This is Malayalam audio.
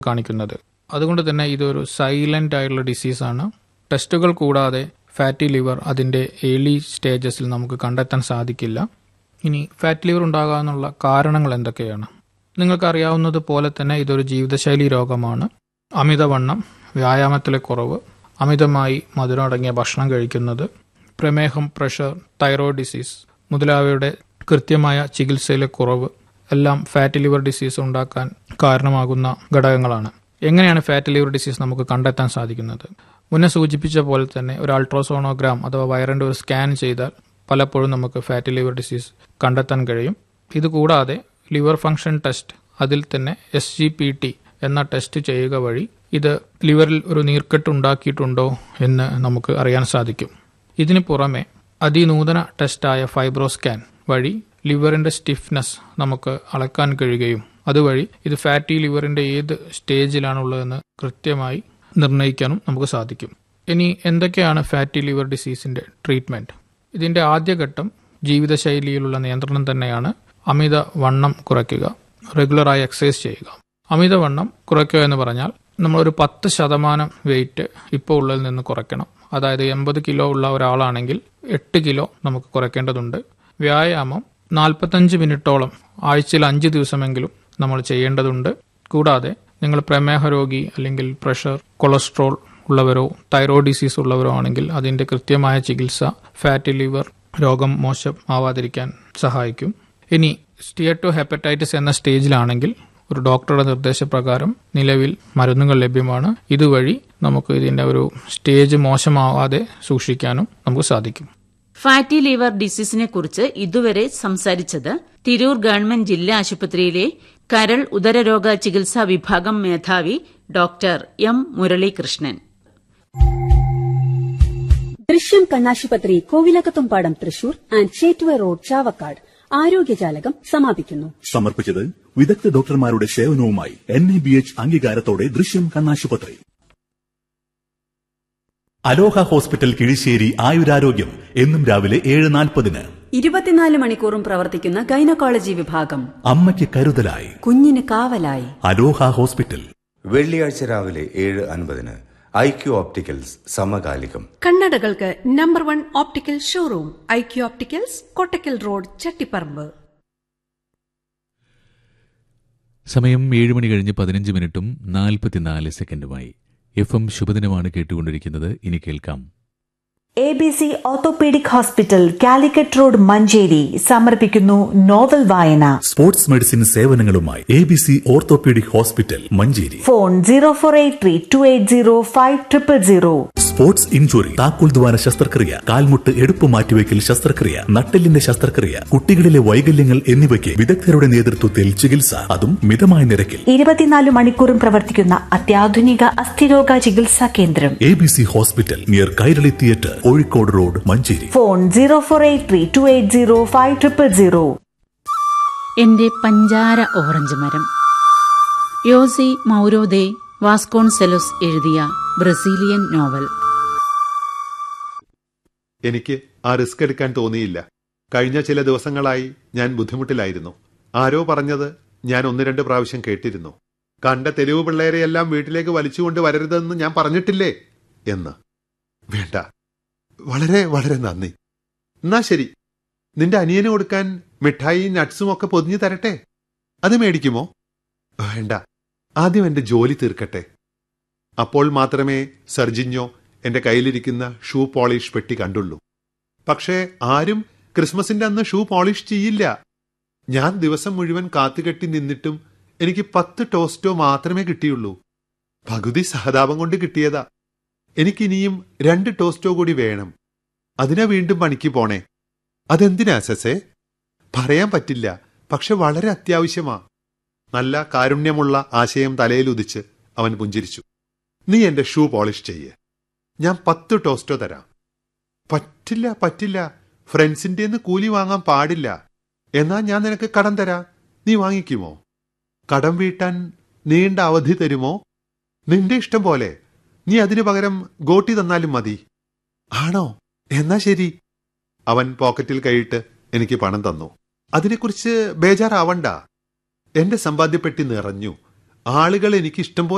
കാണിക്കുന്നത് അതുകൊണ്ട് തന്നെ ഇതൊരു സൈലന്റ് ആയിട്ടുള്ള ഡിസീസാണ് ടെസ്റ്റുകൾ കൂടാതെ ഫാറ്റി ലിവർ അതിന്റെ ഏർലി സ്റ്റേജസിൽ നമുക്ക് കണ്ടെത്താൻ സാധിക്കില്ല ഇനി ഫാറ്റ് ലിവർ ഉണ്ടാകാനുള്ള കാരണങ്ങൾ എന്തൊക്കെയാണ് നിങ്ങൾക്കറിയാവുന്നത് പോലെ തന്നെ ഇതൊരു ജീവിതശൈലി രോഗമാണ് അമിതവണ്ണം വ്യായാമത്തിലെ കുറവ് അമിതമായി മധുരം അടങ്ങിയ ഭക്ഷണം കഴിക്കുന്നത് പ്രമേഹം പ്രഷർ തൈറോയ്ഡ് ഡിസീസ് മുതലായവയുടെ കൃത്യമായ ചികിത്സയിലെ കുറവ് എല്ലാം ഫാറ്റ് ലിവർ ഡിസീസ് ഉണ്ടാക്കാൻ കാരണമാകുന്ന ഘടകങ്ങളാണ് എങ്ങനെയാണ് ഫാറ്റ് ലിവർ ഡിസീസ് നമുക്ക് കണ്ടെത്താൻ സാധിക്കുന്നത് മുന്നേ സൂചിപ്പിച്ച പോലെ തന്നെ ഒരു അൾട്രാസോണോഗ്രാം അഥവാ വയറിന്റെ ഒരു സ്കാൻ ചെയ്താൽ പലപ്പോഴും നമുക്ക് ഫാറ്റ് ലിവർ ഡിസീസ് കണ്ടെത്താൻ കഴിയും ഇതുകൂടാതെ ലിവർ ഫംഗ്ഷൻ ടെസ്റ്റ് അതിൽ തന്നെ എസ് ജി പി ടി എന്ന ടെസ്റ്റ് ചെയ്യുക വഴി ഇത് ലിവറിൽ ഒരു നീർക്കെട്ട് ഉണ്ടാക്കിയിട്ടുണ്ടോ എന്ന് നമുക്ക് അറിയാൻ സാധിക്കും ഇതിന് പുറമെ അതിനൂതന ടെസ്റ്റായ ഫൈബ്രോസ്കാൻ വഴി ലിവറിന്റെ സ്റ്റിഫ്നെസ് നമുക്ക് അളക്കാൻ കഴിയുകയും അതുവഴി ഇത് ഫാറ്റി ലിവറിന്റെ ഏത് സ്റ്റേജിലാണുള്ളതെന്ന് കൃത്യമായി നിർണ്ണയിക്കാനും നമുക്ക് സാധിക്കും ഇനി എന്തൊക്കെയാണ് ഫാറ്റി ലിവർ ഡിസീസിന്റെ ട്രീറ്റ്മെന്റ് ഇതിന്റെ ആദ്യഘട്ടം ജീവിതശൈലിയിലുള്ള നിയന്ത്രണം തന്നെയാണ് അമിത വണ്ണം കുറയ്ക്കുക റെഗുലറായി എക്സസൈസ് ചെയ്യുക അമിതവണ്ണം കുറയ്ക്കുക എന്ന് പറഞ്ഞാൽ നമ്മളൊരു പത്ത് ശതമാനം വെയിറ്റ് ഇപ്പോൾ ഉള്ളതിൽ നിന്ന് കുറയ്ക്കണം അതായത് എൺപത് കിലോ ഉള്ള ഒരാളാണെങ്കിൽ എട്ട് കിലോ നമുക്ക് കുറയ്ക്കേണ്ടതുണ്ട് വ്യായാമം നാൽപ്പത്തഞ്ച് മിനിറ്റോളം ആഴ്ചയിൽ അഞ്ച് ദിവസമെങ്കിലും നമ്മൾ ചെയ്യേണ്ടതുണ്ട് കൂടാതെ നിങ്ങൾ പ്രമേഹ രോഗി അല്ലെങ്കിൽ പ്രഷർ കൊളസ്ട്രോൾ ഉള്ളവരോ തൈറോയ്ഡ് ഡിസീസ് ഉള്ളവരോ ആണെങ്കിൽ അതിന്റെ കൃത്യമായ ചികിത്സ ഫാറ്റി ലിവർ രോഗം മോശം ആവാതിരിക്കാൻ സഹായിക്കും ഇനി സ്റ്റിയറ്റോ ഹെപ്പറ്റൈറ്റിസ് എന്ന സ്റ്റേജിലാണെങ്കിൽ ഒരു ഡോക്ടറുടെ നിർദ്ദേശപ്രകാരം നിലവിൽ മരുന്നുകൾ ലഭ്യമാണ് ഇതുവഴി നമുക്ക് ഇതിന്റെ ഒരു സ്റ്റേജ് മോശമാവാതെ സൂക്ഷിക്കാനും നമുക്ക് സാധിക്കും ഫാറ്റി ലിവർ ഡിസീസിനെ കുറിച്ച് ഇതുവരെ സംസാരിച്ചത് തിരൂർ ഗവൺമെന്റ് ജില്ലാ ആശുപത്രിയിലെ കരൾ ഉദരരോഗ ചികിത്സാ വിഭാഗം മേധാവി ഡോക്ടർ എം മുരളീകൃഷ്ണൻ ദൃശ്യം കണ്ണാശുപത്രി കോവിലകത്തുംപാടം തൃശൂർ ആൻഡ് ചേറ്റുവ റോഡ് ചാവക്കാട് ആരോഗ്യജാലകം സമാപിക്കുന്നു സമർപ്പിച്ചത് വിദഗ്ധ ഡോക്ടർമാരുടെ സേവനവുമായി എൻ എ ബി എച്ച് അംഗീകാരത്തോടെ ദൃശ്യം കണ്ണാശുപത്രി അലോഹ ഹോസ്പിറ്റൽ കിഴിശ്ശേരി ആയുരാരോഗ്യം എന്നും രാവിലെ ഏഴ് നാൽപ്പതിന് ഇരുപത്തിനാല് മണിക്കൂറും പ്രവർത്തിക്കുന്ന ഗൈനക്കോളജി വിഭാഗം അമ്മയ്ക്ക് കരുതലായി കുഞ്ഞിന് കാവലായി അലോഹ ഹോസ്പിറ്റൽ വെള്ളിയാഴ്ച രാവിലെ ഏഴ് അൻപതിന് ഐ ക്യു ഓപ്റ്റിക്കൽസ് സമകാലികം കണ്ണടകൾക്ക് number one optical showroom I Q opticals Kottakkal road Chattiparamba സമയം ഏഴ് മണി കഴിഞ്ഞ് പതിനഞ്ച് മിനിറ്റും നാൽപ്പത്തിനാല് സെക്കൻഡുമായി എഫ് എം ശുഭദിനമാണ് കേട്ടുകൊണ്ടിരിക്കുന്നത് ഇനി കേൾക്കാം A B C orthopaedic hospital Calicut road Manjeri സമർപ്പിക്കുന്നു നോവൽ വായന സ്പോർട്സ് മെഡിസിൻ സേവനങ്ങളുമായി A B C orthopaedic hospital Manjeri phone zero four eight three two eight zero five triple zero sports injury താക്കോൽ ദ്വാര ശസ്ത്രക്രിയ കാൽമുട്ട് എടുപ്പ് മാറ്റിവെക്കൽ ശസ്ത്രക്രിയ നട്ടെല്ലിന്റെ ശസ്ത്രക്രിയ കുട്ടികളിലെ വൈകല്യങ്ങൾ എന്നിവയ്ക്ക് വിദഗ്ധരുടെ നേതൃത്വത്തിൽ ചികിത്സ അതും മിതമായ നിരക്കിൽ ഇരുപത്തിനാല് മണിക്കൂറും പ്രവർത്തിക്കുന്ന അത്യാധുനിക അസ്ഥിരോഗ ചികിത്സാ കേന്ദ്രം A B C hospital near Kairali theatre Kozhikode road Manjeri phone zero four eight three two eight zero five triple zero എന്റെ പഞ്ചാര ഓറഞ്ച് മരം യോസി മൗരോദെ വാസ്കോൺസെലോസ് എഴുതിയ ബ്രസീലിയൻ നോവൽ എനിക്ക് ആ റിസ്ക് എടുക്കാൻ തോന്നിയില്ല കഴിഞ്ഞ ചില ദിവസങ്ങളായി ഞാൻ ബുദ്ധിമുട്ടിലായിരുന്നു ആരോ പറഞ്ഞത് ഞാൻ ഒന്ന് രണ്ട് പ്രാവശ്യം കേട്ടിരുന്നു കണ്ട തെരുവ് പിള്ളേരെയെല്ലാം വീട്ടിലേക്ക് വലിച്ചുകൊണ്ട് വരരുതെന്ന് ഞാൻ പറഞ്ഞിട്ടില്ലേ എന്ന് വേണ്ട വളരെ വളരെ നന്ദി എന്നാ ശരി നിന്റെ അനിയന് കൊടുക്കാൻ മിഠായിയും നട്ട്സും ഒക്കെ പൊതിഞ്ഞു തരട്ടെ അത് മേടിക്കുമോ വേണ്ട ആദ്യം എന്റെ ജോലി തീർക്കട്ടെ അപ്പോൾ മാത്രമേ സർജിഞ്ഞോ എന്റെ കയ്യിലിരിക്കുന്ന ഷൂ പോളിഷ് പെട്ടി കണ്ടുള്ളൂ പക്ഷേ ആരും ക്രിസ്മസിന്റെ അന്ന് ഷൂ പോളിഷ് ചെയ്യില്ല ഞാൻ ദിവസം മുഴുവൻ കാത്തുകെട്ടി നിന്നിട്ടും എനിക്ക് പത്ത് ടോസ്റ്റോ മാത്രമേ കിട്ടിയുള്ളൂ പകുതി സഹതാപം കൊണ്ട് കിട്ടിയതാ എനിക്കിനിയും രണ്ട് ടോസ്റ്റോ കൂടി വേണം അതിനാ വീണ്ടും പണിക്ക് പോണേ അതെന്തിനാ സസേ പറയാൻ പറ്റില്ല പക്ഷെ വളരെ അത്യാവശ്യമാ നല്ല കാരുണ്യമുള്ള ആശയം തലയിലുദിച്ച് അവൻ പുഞ്ചിരിച്ചു നീ എന്റെ ഷൂ പോളിഷ് ചെയ്യ് ഞാൻ പത്ത് ടോസ്റ്റോ തരാം പറ്റില്ല പറ്റില്ല ഫ്രണ്ട്സിന്റെ കൂലി വാങ്ങാൻ പാടില്ല എന്നാ ഞാൻ നിനക്ക് കടം തരാം നീ വാങ്ങിക്കുമോ കടം വീട്ടാൻ നീണ്ട അവധി തരുമോ നിന്റെ ഇഷ്ടം പോലെ നീ അതിനു പകരം ഗോട്ടി തന്നാലും മതി ആണോ എന്നാ ശരി അവൻ പോക്കറ്റിൽ കൈയിട്ട് എനിക്ക് പണം തന്നു അതിനെക്കുറിച്ച് ബേജാറാവണ്ട എന്റെ സമ്പാദ്യപ്പെട്ടി നിറഞ്ഞു ആളുകൾ എനിക്ക് ഇഷ്ടം പോലെ